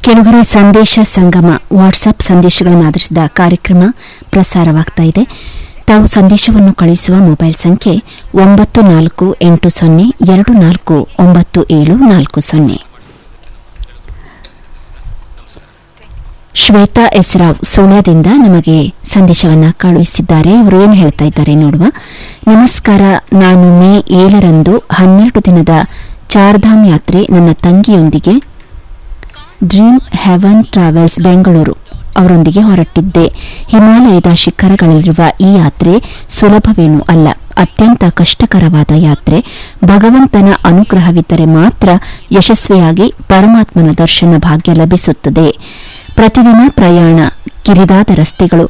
ಕೆಲವರೆ ಸಂದೇಶ ಸಂಗಮ ವಾಟ್ಸಪ್ ಸಂದೇಶಗಳನ್ನು ಆಧರಿಸಿದ ಕಾರ್ಯಕ್ರಮ ಪ್ರಸಾರವಾಗ್ತಾ ಇದೆ ತಾವು ಸಂದೇಶವನ್ನು ಕಳುಹಿಸುವ ಮೊಬೈಲ್ ಸಂಖ್ಯೆ ಒಂಬತ್ತು ನಾಲ್ಕು ಎಂಟು ಸೊನ್ನೆ ಎರಡು ನಾಲ್ಕು ಒಂಬತ್ತು ಏಳು ನಾಲ್ಕು ಸೊನ್ನೆ ಶ್ವೇತಾ ಎಸ್ ರಾವ್ ಸೋಳ್ಯದಿಂದ ನಮಗೆ ಸಂದೇಶವನ್ನ ಕಳುಹಿಸಿದ್ದಾರೆ ಇವರು ಏನು ಹೇಳ್ತಾ ಇದ್ದಾರೆ ನೋಡುವ ನಮಸ್ಕಾರ ನಾನು ಮೇ ಏಳರಂದು ಹನ್ನೆರಡು ದಿನದ ಚಾರ್ಧಾಮ್ ಯಾತ್ರೆ ನನ್ನ ತಂಗಿಯೊಂದಿಗೆ ಡ್ರೀಮ್ ಹೆವನ್ ಟ್ರಾವೆಲ್ಸ್ ಬೆಂಗಳೂರು ಅವರೊಂದಿಗೆ ಹೊರಟಿದ್ದೆ ಹಿಮಾಲಯದ ಶಿಖರಗಳಲ್ಲಿರುವ ಈ ಯಾತ್ರೆ ಸುಲಭವೇನೂ ಅಲ್ಲ ಅತ್ಯಂತ ಕಷ್ಟಕರವಾದ ಯಾತ್ರೆ ಭಗವಂತನ ಅನುಗ್ರಹವಿದ್ದರೆ ಮಾತ್ರ ಯಶಸ್ವಿಯಾಗಿ ಪರಮಾತ್ಮನ ದರ್ಶನ ಭಾಗ್ಯ ಲಭಿಸುತ್ತದೆ ಪ್ರತಿದಿನ ಪ್ರಯಾಣ ಕಿರಿದಾದ ರಸ್ತೆಗಳು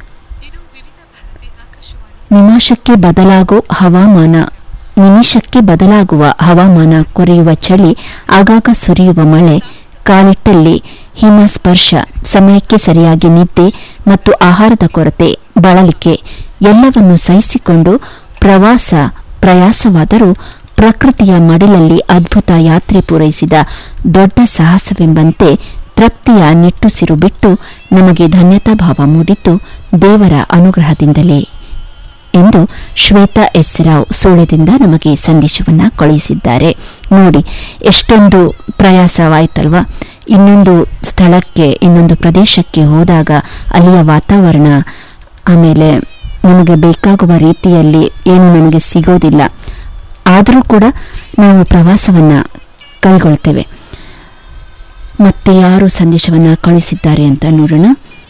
ನಿಮಿಷಕ್ಕೆ ಬದಲಾಗೋ ಹವಾಮಾನ ನಿಮಿಷಕ್ಕೆ ಬದಲಾಗುವ ಹವಾಮಾನ ಕೊರೆಯುವ ಚಳಿ ಆಗಾಗ ಸುರಿಯುವ ಮಳೆ ಕಾಲಿಟ್ಟಲ್ಲಿ ಹಿಮ ಸ್ಪರ್ಶ ಸಮಯಕ್ಕೆ ಸರಿಯಾಗಿ ನಿದ್ದೆ ಮತ್ತು ಆಹಾರದ ಕೊರತೆ ಬಳಲಿಕೆ ಎಲ್ಲವನ್ನು ಸಹಿಸಿಕೊಂಡು ಪ್ರವಾಸ ಪ್ರಯಾಸವಾದರೂ ಪ್ರಕೃತಿಯ ಮಡಿಲಲ್ಲಿ ಅದ್ಭುತ ಯಾತ್ರೆ ಪೂರೈಸಿದ ದೊಡ್ಡ ಸಾಹಸವೆಂಬಂತೆ ತೃಪ್ತಿಯ ನಿಟ್ಟುಸಿರು ಬಿಟ್ಟು ನಮಗೆ ಧನ್ಯತಾ ಭಾವ ಮೂಡಿದ್ದು ದೇವರ ಅನುಗ್ರಹದಿಂದಲೇ ಎಂದು ಶ್ವೇತಾ ಎಸ್ ರಾವ್ ಸೋಳೆದಿಂದ ನಮಗೆ ಸಂದೇಶವನ್ನ ಕಳುಹಿಸಿದ್ದಾರೆ ನೋಡಿ ಎಷ್ಟೊಂದು ಪ್ರಯಾಸವಾಯ್ತಲ್ವಾ ಇನ್ನೊಂದು ಸ್ಥಳಕ್ಕೆ ಇನ್ನೊಂದು ಪ್ರದೇಶಕ್ಕೆ ಹೋದಾಗ ಅಲ್ಲಿಯ ವಾತಾವರಣ ಆಮೇಲೆ ನಮಗೆ ಬೇಕಾಗುವ ರೀತಿಯಲ್ಲಿ ಏನು ನಮಗೆ ಸಿಗೋದಿಲ್ಲ ಆದರೂ ಕೂಡ ನಾವು ಪ್ರವಾಸವನ್ನ ಕೈಗೊಳ್ತೇವೆ ಮತ್ತೆ ಯಾರು ಸಂದೇಶವನ್ನ ಕಳುಹಿಸಿದ್ದಾರೆ ಅಂತ ನೋಡೋಣ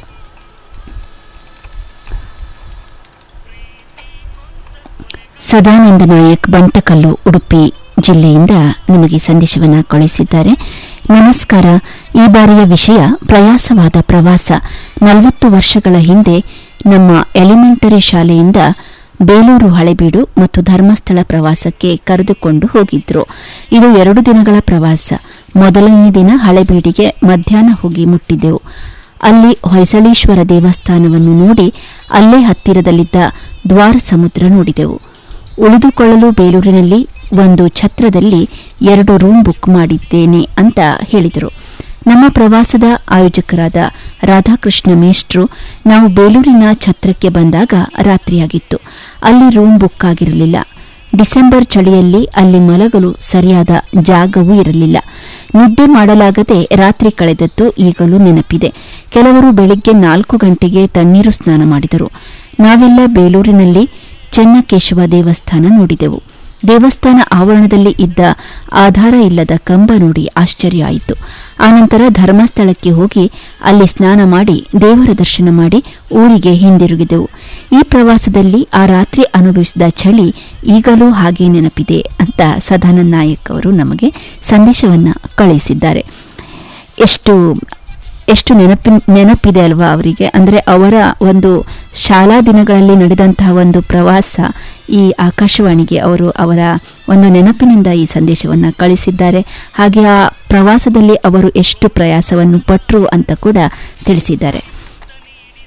ಸದಾನಂದ ನಾಯಕ್ ಬಂಟಕಲ್ಲು ಉಡುಪಿ ಜಿಲ್ಲೆಯಿಂದ ನಮಗೆ ಸಂದೇಶವನ್ನ ಕಳುಹಿಸಿದ್ದಾರೆ ನಮಸ್ಕಾರ ಈ ಬಾರಿಯ ವಿಷಯ ಪ್ರಯಾಸವಾದ ಪ್ರವಾಸ ನಲವತ್ತು ವರ್ಷಗಳ ಹಿಂದೆ ನಮ್ಮ ಎಲಿಮೆಂಟರಿ ಶಾಲೆಯಿಂದ ಬೇಲೂರು ಹಳೆಬೀಡು ಮತ್ತು ಧರ್ಮಸ್ಥಳ ಪ್ರವಾಸಕ್ಕೆ ಕರೆದುಕೊಂಡು ಹೋಗಿದ್ರು ಇದು ಎರಡು ದಿನಗಳ ಪ್ರವಾಸ ಮೊದಲನೇ ದಿನ ಹಳೆಬೀಡಿಗೆ ಮಧ್ಯಾಹ್ನ ಹೋಗಿ ಮುಟ್ಟಿದೆವು ಅಲ್ಲಿ ಹೊಯ್ಸಳೇಶ್ವರ ದೇವಸ್ಥಾನವನ್ನು ನೋಡಿ ಅಲ್ಲೇ ಹತ್ತಿರದಲ್ಲಿದ್ದ ದ್ವಾರ ಸಮುದ್ರ ನೋಡಿದೆವು ಉಳಿದುಕೊಳ್ಳಲು ಬೇಲೂರಿನಲ್ಲಿ ಒಂದು ಛತ್ರದಲ್ಲಿ ಎರಡು ರೂಮ್ ಬುಕ್ ಮಾಡಿದ್ದೇನೆ ಅಂತ ಹೇಳಿದರು ನಮ್ಮ ಪ್ರವಾಸದ ಆಯೋಜಕರಾದ ರಾಧಾಕೃಷ್ಣ ಮೇಷ್ಟ್ರು ನಾವು ಬೇಲೂರಿನ ಛತ್ರಕ್ಕೆ ಬಂದಾಗ ರಾತ್ರಿಯಾಗಿತ್ತು ಅಲ್ಲಿ ರೂಮ್ ಬುಕ್ ಆಗಿರಲಿಲ್ಲ ಡಿಸೆಂಬರ್ ಚಳಿಯಲ್ಲಿ ಅಲ್ಲಿ ಮಲಗಲು ಸರಿಯಾದ ಜಾಗವೂ ಇರಲಿಲ್ಲ ನಿದ್ದೆ ಮಾಡಲಾಗದೆ ರಾತ್ರಿ ಕಳೆದದ್ದು ಈಗಲೂ ನೆನಪಿದೆ ಕೆಲವರು ಬೆಳಿಗ್ಗೆ ನಾಲ್ಕು ಗಂಟೆಗೆ ತಣ್ಣೀರು ಸ್ನಾನ ಮಾಡಿದರು ನಾವೆಲ್ಲ ಬೇಲೂರಿನಲ್ಲಿ ಚೆನ್ನಕೇಶವ ದೇವಸ್ಥಾನ ನೋಡಿದೆವು ದೇವಸ್ಥಾನ ಆವರಣದಲ್ಲಿ ಇದ್ದ ಆಧಾರ ಇಲ್ಲದ ಕಂಬ ನೋಡಿ ಆಶ್ಚರ್ಯ ಆಯಿತು ಆನಂತರ ಧರ್ಮಸ್ಥಳಕ್ಕೆ ಹೋಗಿ ಅಲ್ಲಿ ಸ್ನಾನ ಮಾಡಿ ದೇವರ ದರ್ಶನ ಮಾಡಿ ಊರಿಗೆ ಹಿಂದಿರುಗಿದೆವು ಈ ಪ್ರವಾಸದಲ್ಲಿ ಆ ರಾತ್ರಿ ಅನುಭವಿಸಿದ ಚಳಿ ಈಗಲೂ ಹಾಗೆ ನೆನಪಿದೆ ಅಂತ ಸದಾನಂದ ನಾಯಕ್ ಅವರು ನಮಗೆ ಸಂದೇಶವನ್ನ ಕಳುಹಿಸಿದ್ದಾರೆ ಎಷ್ಟು ಎಷ್ಟು ನೆನಪಿ ನೆನಪಿದೆ ಅಲ್ವಾ ಅವರಿಗೆ ಅಂದರೆ ಅವರ ಒಂದು ಶಾಲಾ ದಿನಗಳಲ್ಲಿ ನಡೆದಂತಹ ಒಂದು ಪ್ರವಾಸ ಈ ಆಕಾಶವಾಣಿಗೆ ಅವರು ಅವರ ಒಂದು ನೆನಪಿನಿಂದ ಈ ಸಂದೇಶವನ್ನು ಕಳಿಸಿದ್ದಾರೆ ಹಾಗೆ ಆ ಪ್ರವಾಸದಲ್ಲಿ ಅವರು ಎಷ್ಟು ಪ್ರಯಾಸವನ್ನು ಪಟ್ಟರು ಅಂತ ಕೂಡ ತಿಳಿಸಿದ್ದಾರೆ